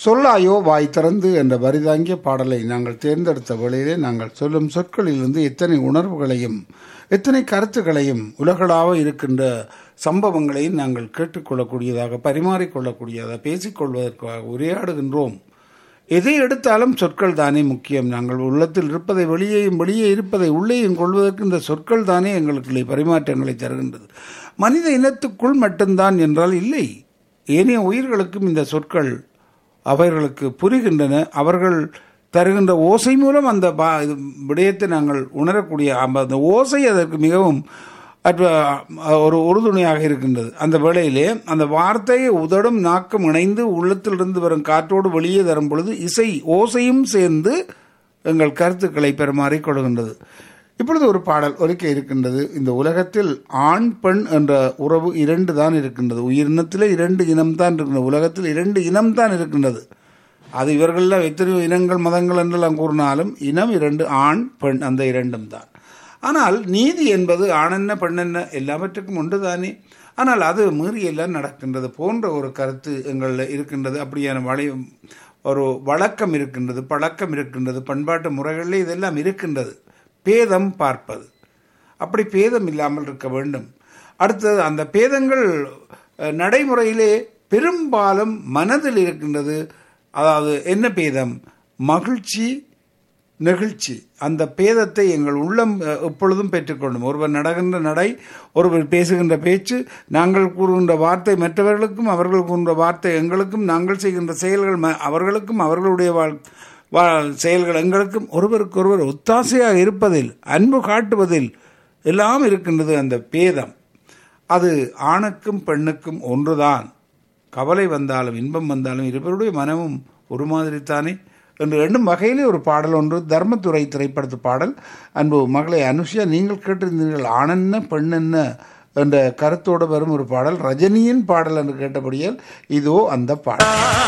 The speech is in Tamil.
சொல்லாயோ வாய் திறந்து என்ற வரிதாங்கிய பாடலை நாங்கள் தேர்ந்தெடுத்த வேளையிலே நாங்கள் சொல்லும் சொற்களிலிருந்து எத்தனை உணர்வுகளையும் எத்தனை கருத்துக்களையும் உலகளாக இருக்கின்ற சம்பவங்களையும் நாங்கள் கேட்டுக்கொள்ளக்கூடியதாக பரிமாறிக்கொள்ளக்கூடியதாக பேசிக்கொள்வதற்காக உரையாடுகின்றோம் எதை எடுத்தாலும் சொற்கள் தானே முக்கியம் நாங்கள் உள்ளத்தில் இருப்பதை வெளியேயும் வெளியே இருப்பதை உள்ளேயும் கொள்வதற்கு இந்த சொற்கள் தானே எங்களுக்கு பரிமாற்றங்களை தருகின்றது மனித இனத்துக்குள் மட்டும்தான் என்றால் இல்லை ஏனைய உயிர்களுக்கும் இந்த சொற்கள் அவர்களுக்கு புரிகின்றன அவர்கள் தருகின்ற ஓசை மூலம் அந்த பா இது விடயத்தை நாங்கள் உணரக்கூடிய அந்த அந்த ஓசை அதற்கு மிகவும் அற்ப- ஒரு உறுதுணையாக இருக்கின்றது அந்த வேளையிலே அந்த வார்த்தையை உதடும் நாக்கம் இணைந்து உள்ளத்திலிருந்து வரும் காற்றோடு வெளியே தரும் பொழுது இசை ஓசையும் சேர்ந்து எங்கள் கருத்துக்களை பெருமாறிக் கொள்கின்றது இப்பொழுது ஒரு பாடல் ஒலிக்க இருக்கின்றது இந்த உலகத்தில் ஆண் பெண் என்ற உறவு இரண்டு தான் இருக்கின்றது உயிரினத்தில் இரண்டு இனம்தான் இருக்கின்றது உலகத்தில் இரண்டு இனம்தான் இருக்கின்றது அது இவர்களில் எத்தனையோ இனங்கள் மதங்கள் என்றெல்லாம் கூறினாலும் இனம் இரண்டு ஆண் பெண் அந்த இரண்டும் தான் ஆனால் நீதி என்பது ஆணென்ன பெண்ணென்ன எல்லாவற்றுக்கும் உண்டு தானே ஆனால் அது மீறி எல்லாம் நடக்கின்றது போன்ற ஒரு கருத்து எங்களில் இருக்கின்றது அப்படியான வழி ஒரு வழக்கம் இருக்கின்றது பழக்கம் இருக்கின்றது பண்பாட்டு முறைகளில் இதெல்லாம் இருக்கின்றது பேதம் பார்ப்பது அப்படி பேதம் இல்லாமல் இருக்க வேண்டும் அடுத்தது அந்த பேதங்கள் அஹ், நடைமுறையிலே பெரும்பாலும் மனதில் இருக்கின்றது அதாவது என்ன பேதம் மகிழ்ச்சி நெகிழ்ச்சி அந்த பேதத்தை எங்கள் உள்ளம் அஹ், எப்பொழுதும் பெற்றுக்கொள்ளும் ஒருவர் நடக்கின்ற நடை ஒருவர் பேசுகின்ற பேச்சு நாங்கள் கூறுகின்ற வார்த்தை மற்றவர்களுக்கும் அவர்கள் கூறுகின்ற வார்த்தை எங்களுக்கும் நாங்கள் செய்கின்ற செயல்கள் ம- அவர்களுக்கும் அவர்களுடைய வாழ் வா- செயல்கள் எங்களுக்கும் ஒருவருக்கொருவர் ஒத்தாசையாக இருப்பதில் அன்பு காட்டுவதில் எல்லாம் இருக்கின்றது அந்த பேதம் அது ஆணுக்கும் பெண்ணுக்கும் ஒன்றுதான் கவலை வந்தாலும் இன்பம் வந்தாலும் இருவருடைய மனமும் ஒரு மாதிரி தானே என்று எண்ணும் வகையிலே ஒரு பாடல் ஒன்று தர்மத்துறை திரைப்படத்து பாடல் அன்பு மகளை அனுஷியா நீங்கள் கேட்டிருந்தீர்கள் ஆணென்ன பெண்ணென்ன என்ற கருத்தோடு வரும் ஒரு பாடல் ரஜினியின் பாடல் என்று கேட்டபடியால் இதோ அந்த பாடல்